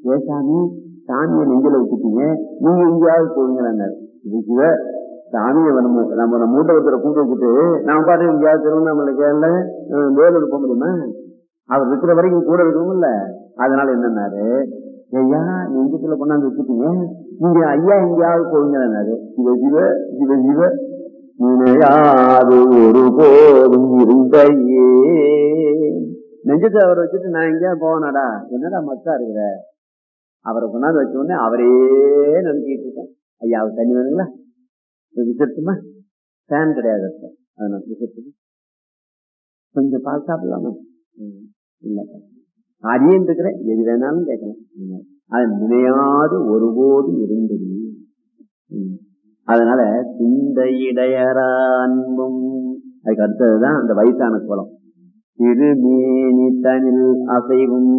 பேசாம சாமியை நெஞ்சில வச்சுட்டீங்க நீங்க எங்கேயாவது போவீங்களான்னாரு இதுக்கு சாமியை நம்ம நம்ம நம்ம மூட்டை ஒருத்தரை கூப்பிட்டு வச்சுட்டு நான் பாட்டு எங்கேயாவது திருவண்ணாமலை கேரள வேலூர் போக முடியுமா அவர் இருக்கிற வரைக்கும் கூட இருக்கணும்ல அதனால என்னன்னாரு ஐயா நெஞ்சத்துல கொண்டாந்து வச்சுட்டீங்க நீங்க ஐயா எங்கேயாவது போவீங்கன்னாரு சிவ சிவ சிவ சிவ நினையாது ஒரு போதும் இருந்தையே நெஞ்சத்தை அவரை வச்சுட்டு நான் எங்கேயா போவேனாடா என்னடா மக்கா இருக்கிற அவரை கொண்டாந்து வச்ச உடனே அவரே நினைச்சிட்டு இருக்கேன் ஐயா அவர் தண்ணி வேணுங்களா விசத்துமா ஃபேன் கிடையாது அப்ப. அதனால விசத்துமா கொஞ்சம் பால் சாப்பிடலாமா ம், இல்ல அரியன் இருக்கிறேன் எது வேணாலும் கேட்கலாம் ம். அது நினையாது ஒருபோதும் இருந்தது ம். அதனால சிந்தையிடையற அன்பும் அதுக்கு அடுத்ததுதான் அந்த வயசான குளம் திருமேனி தனில் அசைவும்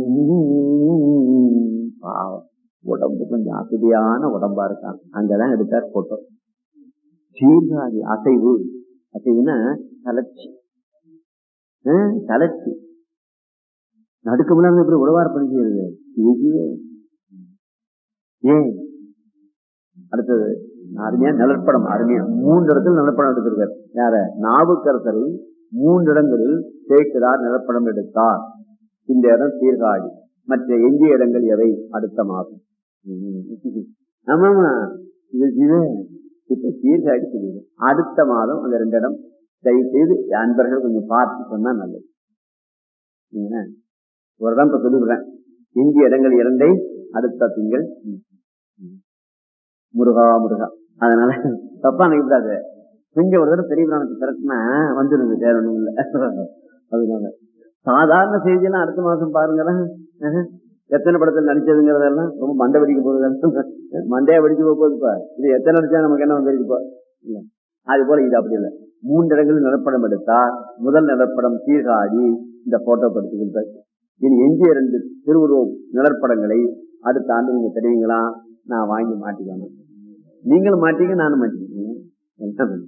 பாவம் உடம்பு கொஞ்சம் அசதியான உடம்பா இருக்கான் அங்கதான் எடுத்தார் போட்டோ சீர்காழி அசைவு அசைவுன்னா தளர்ச்சி ஆ, தளர்ச்சி நடுக்க முடியாம எப்படி உழவார் பண்ணி செய்யறது இதுவே. ஏன் அடுத்தது அருமையா நிலப்படம் அருமையா மூன்று இடத்துல நிலப்படம் எடுத்திருக்கார் யார நாவுக்கரசரை மூன்று இடங்களில் சேர்க்கிறார் நிலப்படம் எடுத்தார் இந்த இடம் சீர்காழி மற்ற எஞ்சிய இடங்கள் எவை அடுத்த மாதம் ம். ஆமாமா இது இது இப்ப சீர்காழி சொல்லிடு அடுத்த மாதம் அந்த ரெண்டு இடம் தயவு செய்து அன்பர்கள் கொஞ்சம் பார்த்து சொன்னா நல்லது சரிங்களா? ஒரு இடம் இப்ப சொல்லிவிடுறேன் எஞ்சிய இடங்கள் இரண்டை அடுத்த திங்கள் ம். ம். முருகா முருகா அதனால தப்பா நினைக்கூடாது கொஞ்சம் ஒரு தடவை பெரிய பிராணத்துக்கு திறக்குனா வந்துருது வேற ஒண்ணும் இல்ல அதனால சாதாரண செய்தியெல்லாம் அடுத்த மாசம் பாருங்களேன் அஹ், எத்தனை படத்தில் நடிச்சதுங்கிறதெல்லாம் ரொம்ப மண்டை வெடிக்க போகுது மண்டையா வெடிச்சு போக போகுதுப்பா இது எத்தனை நடிச்சா நமக்கு என்ன வந்துருக்குப்பா இல்ல அது போல இது அப்படி இல்லை மூன்று இடங்களில் நிலப்படம் எடுத்தார் முதல் நிலப்படம் சீர்காழி இந்த போட்டோ படுத்துக்கின்ற இனி எஞ்சிய இரண்டு திருவுருவ நிலப்படங்களை அடுத்த ஆண்டு நீங்க தெரியுங்களா நான் வாங்கி மாட்டிக்கணும் நீங்களும் மாட்டீங்க நானும் மாட்டிக்கிறேன் என்ன பண்ண?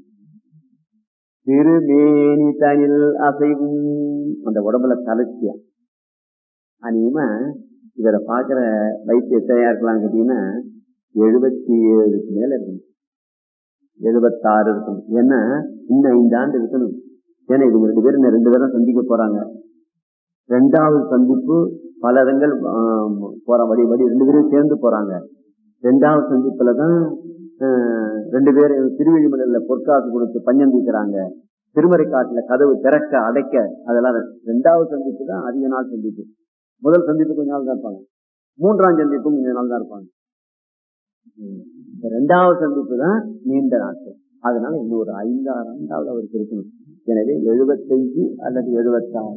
திருமேனி தனில் அசைவும் அந்த உடம்புல தளர்ச்சியா அநேகமா இவரை பாக்குற வயசு எத்தனையா இருக்கலாம் கேட்டீங்கன்னா எழுபத்தி ஏழுக்கு மேல இருக்கணும் எழுபத்தாறு இருக்கணும் ஏன்னா இன்னும் ஐந்து ஆண்டு இருக்கணும் ஏன்னா இவங்க ரெண்டு பேரும் இன்னும் ரெண்டு பேரும் சந்திக்க போறாங்க ரெண்டாவது சந்திப்பு பல இடங்கள் ஆம், போற வழி வழி ரெண்டு பேரும் சேர்ந்து போறாங்க ரெண்டாவது சந்திப்புல தான் ஆஹ், ரெண்டு பேரும் திருவெளிமலையில பொற்காசு கொடுத்து பஞ்சம் தீக்கிறாங்க திருமறை காட்டுல கதவு திறக்க அடைக்க அதெல்லாம் ரெண்டாவது சந்திப்பு தான் அதிக நாள் சந்திப்பு முதல் சந்திப்பு கொஞ்ச நாள் தான் இருப்பாங்க மூன்றாம் சந்திப்பும் கொஞ்ச நாள் தான் இருப்பாங்க ம். இந்த ரெண்டாவது சந்திப்பு தான் நீண்ட நாட்கள் அதனால இன்னும் ஒரு ஐந்தாறு ஆண்டாவது அவருக்கு இருக்கணும் எனவே எழுபத்தஞ்சு அல்லது எழுபத்தாறு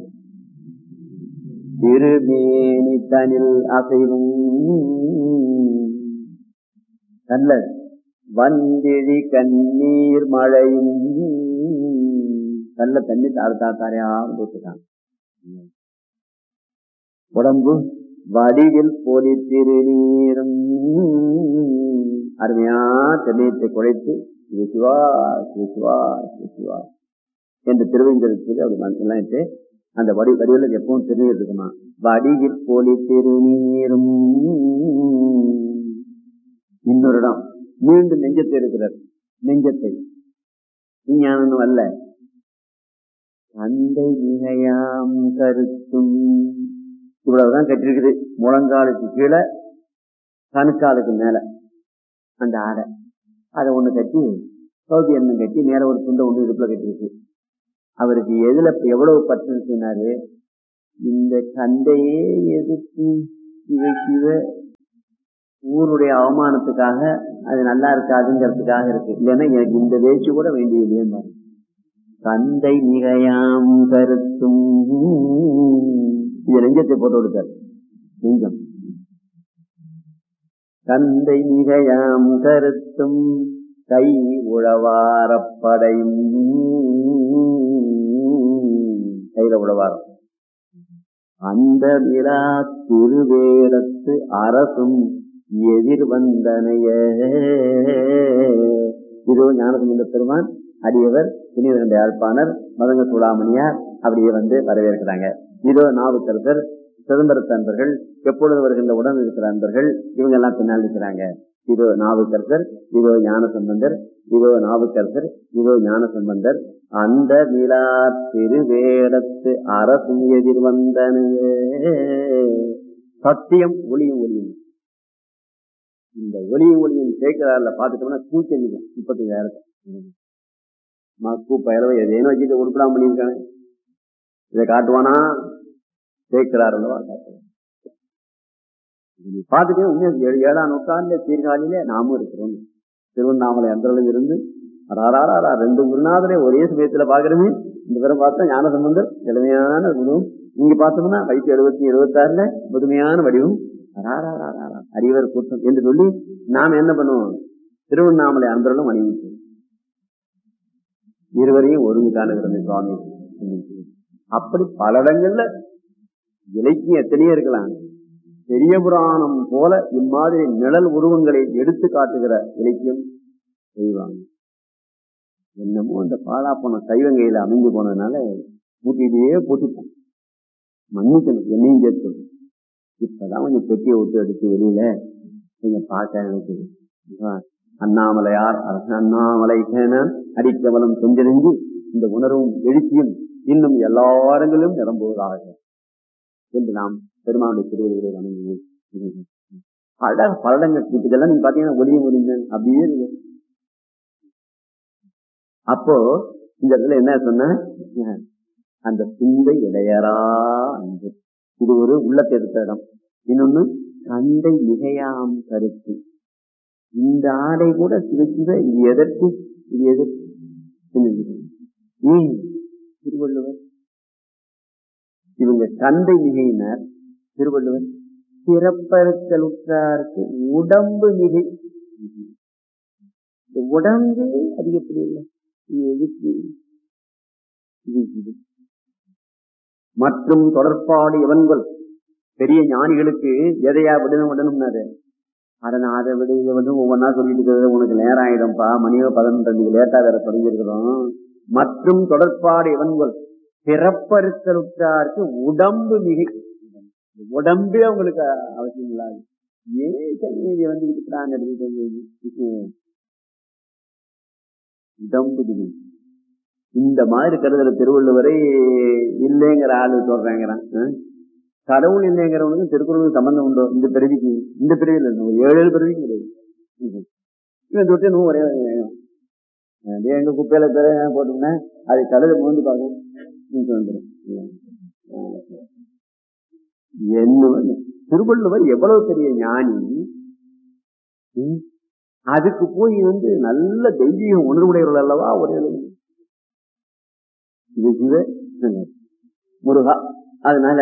திருமேனி தனில் அசைவும் நல்ல வந்திழி கண்ணீர் மழையும் நல்ல தண்ணி தாறு தாறு தாரையா வந்துட்டாங்க உடம்பு வடிவில் போலி திருநீரும் அருமையா தென்னையத்தை குழைத்து இது சிவா சிவ சிவா சிவ சிவா என்று திருவைந்தருக்கு அப்படி எல்லாம் இட்டு அந்த வடி வடிவில் எப்பவும் திருநீர் இருக்குமா வடிவில் போலி திருநீரும் இன்னொரு இடம் மீண்டும் நெஞ்சத்தை எடுக்கிறார் நெஞ்சத்தை விஞ்ஞானம் அல்ல தந்தை மிகையாம் கருத்தும் இவ்வளவுதான் கட்டிருக்குது முழங்காலுக்கு கீழே கணுக்காலுக்கு மேல அந்த ஆடை அதை ஒண்ணு கட்டி சௌதி எண்ணம் கட்டி மேல ஒரு துண்டை ஒண்ணு இடுப்புல கட்டிருக்கு அவருக்கு எதுல எவ்வளவு பற்று இருக்குனாரு இந்த சண்டையே எதிர்த்து இவை சிவ ஊருடைய அவமானத்துக்காக அது நல்லா இருக்காதுங்கிறதுக்காக இருக்கு இல்லைன்னா எனக்கு இந்த வேச்சு கூட வேண்டியது தந்தை மிகையாம் கருத்தும் இது நெஞ்சத்தை போட்டு கொடுத்தார் நெஞ்சம் தந்தை மிகையாம் கருத்தும் கை உழவாரப்படையும் கையில உழவாரம் அந்த விழா திருவேடத்து அரசும் எதிர் வந்தனைய இதோ ஞானசம்பந்த பெருமான் அடியவர் புனிதகண்ட யாழ்ப்பாணர் மதங்க சூடாமணியார் அப்படியே வந்து வரவேற்கிறாங்க இதோ நாவுக்கரசர் சிதம்பரத்து அன்பர்கள் எப்பொழுது வருகின்ற உடன் இருக்கிற அன்பர்கள் இவங்க எல்லாம் பின்னால் இருக்கிறாங்க இதோ நாவுக்கரசர் இதோ ஞான சம்பந்தர் இதோ நாவுக்கரசர் இதோ ஞான சம்பந்தர் அந்த விழா திருவேடத்து அரசும் எதிர் வந்தனையே சத்தியம் ஒளியும் ஒளியும் இந்த ஒளியும் ஒளியும் சேர்க்கிறார்ல பாத்துட்டோம்னா தூக்கி முப்பத்தஞ்சாயிரத்து மக்கு பயலவை எதேனும் வச்சுட்டு உருப்படாம பண்ணியிருக்கானே இதை காட்டுவானா சேர்க்கிறார் அல்லவா காட்டுவான் பார்த்துட்டே உண்மையா ஏழு ஏழாம் நூற்றாண்டு சீர்காழியிலே நாமும் இருக்கிறோம் திருவண்ணாமலை அந்தரலும் இருந்து அடாராரா ரெண்டு குருநாதரை ஒரே சமயத்துல பாக்குறமே இந்த பேரை பார்த்தா ஞான சம்பந்தர் எளிமையான குருவும் இங்க பார்த்தோம்னா வயசு எழுபத்தி எழுபத்தாறுல புதுமையான வடிவம் அடாராரா அறிவர் கூட்டம் என்று சொல்லி நாம் என்ன பண்ணுவோம் திருவண்ணாமலை அந்தரலும் அணிவிப்போம் இருவரையும் ஒருங்கு காணுகிறது சுவாமி அப்படி பல இடங்கள்ல இலக்கியம் எத்தனையோ இருக்கலாம் பெரிய புராணம் போல இம்மாதிரி நிழல் உருவங்களை எடுத்து காட்டுகிற இலக்கியம் செய்வாங்க என்னமோ இந்த பாலா போன சைவங்கையில அமைஞ்சு போனதுனால பூட்டிலேயே பூட்டிப்போம் மன்னிக்கணும் என்னையும் சேர்த்து இப்பதான் கொஞ்சம் பெட்டியை விட்டு எடுத்து வெளியில நீங்க பார்க்க நினைக்குது அண்ணாமலையார் அரசன் அண்ணாமலை சேனன் அடிக்கவலம் கொஞ்செறிஞ்சு இந்த உணர்வும் எழுச்சியும் இன்னும் எல்லா இடங்களிலும் நிரம்புவதாக என்று நாம் பெருமானுடைய திருவள்ளுவரை வணங்குவோம் பல பலடங்கள் இதெல்லாம் நீங்க பாத்தீங்கன்னா ஒளியும் ஒளிந்தன் அப்படியே இருக்கு அப்போ இந்த இடத்துல என்ன சொன்ன அந்த சிந்தை இடையரா அன்பு இது ஒரு உள்ளத்தை எடுத்த இடம் இன்னொன்னு சந்தை மிகையாம் கருத்து இந்த ஆடை கூட சிவ சிவ இது எதற்கு இது எதற்கு ஏன் திருவள்ளுவர் இவங்க கந்தை மிகையினர் திருவள்ளுவர் சிறப்பறுத்தலுற்றாருக்கு உடம்பு மிகை உடம்பு அது எப்படி இல்லை எதுக்கு மற்றும் தொடர்பாடு இவன்கள் பெரிய ஞானிகளுக்கு எதையா விடணும் விடணும்னாரு அதை நான் அதை விட இதை வந்து ஒவ்வொன்றா சொல்லிட்டு இருக்கிறது உனக்கு நேரம் ஆயிடும்பா மணியோ பதினொன்று லேட்டா வேற தொடங்கியிருக்கிறோம் மற்றும் தொடர்பாடு இவன்கள் பிறப்பறுத்தலுற்றாருக்கு உடம்பு மிகை உடம்பே அவங்களுக்கு அவசியம் இல்லாது ஏன் சங்கீதி வந்து உடம்பு மிகை இந்த மாதிரி கருதுற திருவள்ளுவரை இல்லைங்கிற ஆளு சொல்றாங்கிறான் கடவுள் இல்லைங்கிறவனுக்கு திருக்குறளுக்கு சம்பந்தம் உண்டோ இந்த பிறவிக்கு இந்த பிறவியில் இல்லை ஒரு ஏழு ஏழு பிறவிக்கு கிடையாது இவன் தொட்டு இன்னும் ஒரே எங்க குப்பையில பேர போட்டோம்னா அது கழுத மூந்து பார்க்கும் வந்துடும் என்ன திருவள்ளுவர் எவ்வளவு பெரிய ஞானி அதுக்கு போய் வந்து நல்ல தெய்வீக உணர்வுடையவர்கள் அல்லவா ஒரே இது சிவ முருகா அதனால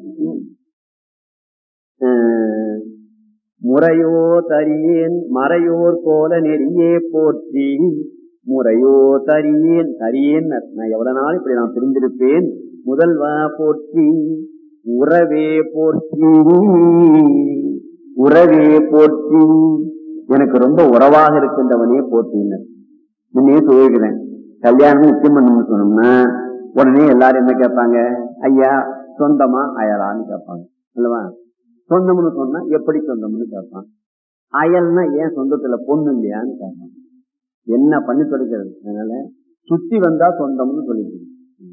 முறையோ தரியேன் மறையோர் போல நெறியே போற்றி முறையோ தரியேன் தரியேன் நான் எவ்வளவு நாள் இப்படி நான் பிரிந்திருப்பேன் முதல்வா போற்றி உறவே போற்றி உறவே போற்றி எனக்கு ரொம்ப உறவாக இருக்கின்றவனே போற்றினர் முன்னே சொல்லிருக்கிறேன் கல்யாணம் நிச்சயம் பண்ணணும்னு சொன்னோம்னா உடனே எல்லாரும் என்ன கேட்பாங்க ஐயா சொந்தமா அயலான்னு கேட்பாங்க இல்லவா சொந்தம்னு சொன்னா எப்படி சொந்தம்னு கேட்பான் அயல்னா ஏன் சொந்தத்துல பொண்ணு இல்லையான்னு கேட்பான் என்ன பண்ணி தொடுக்கிறது அதனால சுத்தி வந்தா சொந்தம்னு சொல்லிட்டு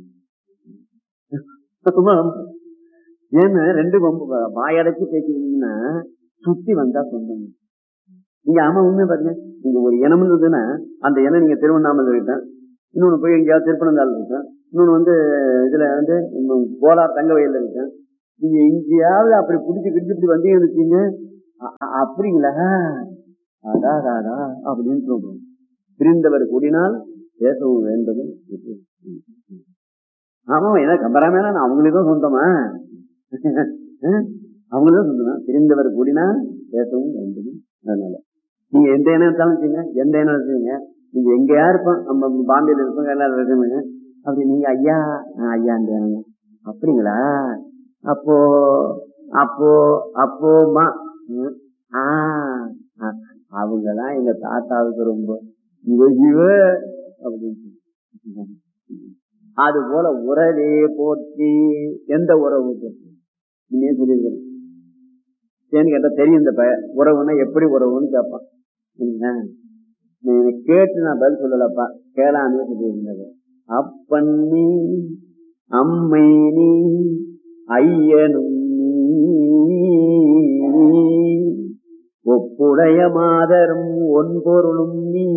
ஏன்னு ரெண்டு வாயடைச்சு பேசிக்கிட்டீங்கன்னா சுத்தி வந்தா சொந்தம் நீங்க ஆமா உண்மை பாருங்க நீங்க ஒரு இனம் இருந்ததுன்னா அந்த இனம் நீங்க திருவண்ணாமலை இருக்கேன் இன்னொன்னு போய் எங்கேயாவது திருப்பனந்தாள் இருக்கேன் இன்னொன்னு வந்து இதுல வந்து கோலார் தங்க வயல்ல இருக்கேன் நீங்க எங்கேயாவது அப்படி பிடிச்சி பிடிச்சி இப்படி வந்தீங்கன்னு வச்சீங்க அப்படிங்களா அடா அடாடா அப்படின்னு சொல்றோம் பிரிந்தவர் கூடினால் பேசவும் வேண்டும் ஆமா ஏன்னா கம்பராமேனா நான் அவங்களுக்கும் சொந்தமா அவங்களும் சொந்தமா பிரிந்தவர் கூடினால் பேசவும் வேண்டும் அதனால நீங்க எந்த இனம் இருந்தாலும் வச்சுங்க எந்த இனம் வச்சுங்க நீங்க எங்கேயா இருப்போம் நம்ம பாம்பேல இருப்போம் எல்லாரும் இருக்குங்க அப்படி நீங்க ஐயா ஐயா அப்படிங்களா அப்போ அப்போ அப்போமா அவங்கதான் எங்க தாத்தாவுக்கு ரொம்ப இவ இவ அப்படின்னு அது போல உறவே போற்றி எந்த உறவு போற்றி நீங்க சொல்லியிருக்கேன் ஏன்னு கேட்டா தெரியும் இந்த பய உறவுன்னா எப்படி உறவுன்னு கேட்பான் என்ன நீ கேட்டு நான் பதில் சொல்லலப்பா கேளாமே சொல்லியிருந்தது அப்பன் நீ அம்மை நீ ஐயனும் நீ ஒப்புடைய மாதரும் ஒன்பொருளும் நீ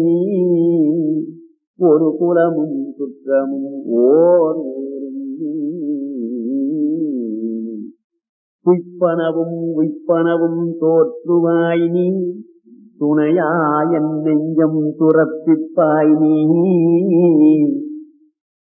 ஒரு குலமும் சுற்றமும் ஓர் ஊரும் நீ. குய்ப்பனவும் உய்ப்பனவும் தோற்றுவாய் நீ துணையாய் என் நெஞ்சம் துறப்பிப்பாய் நீ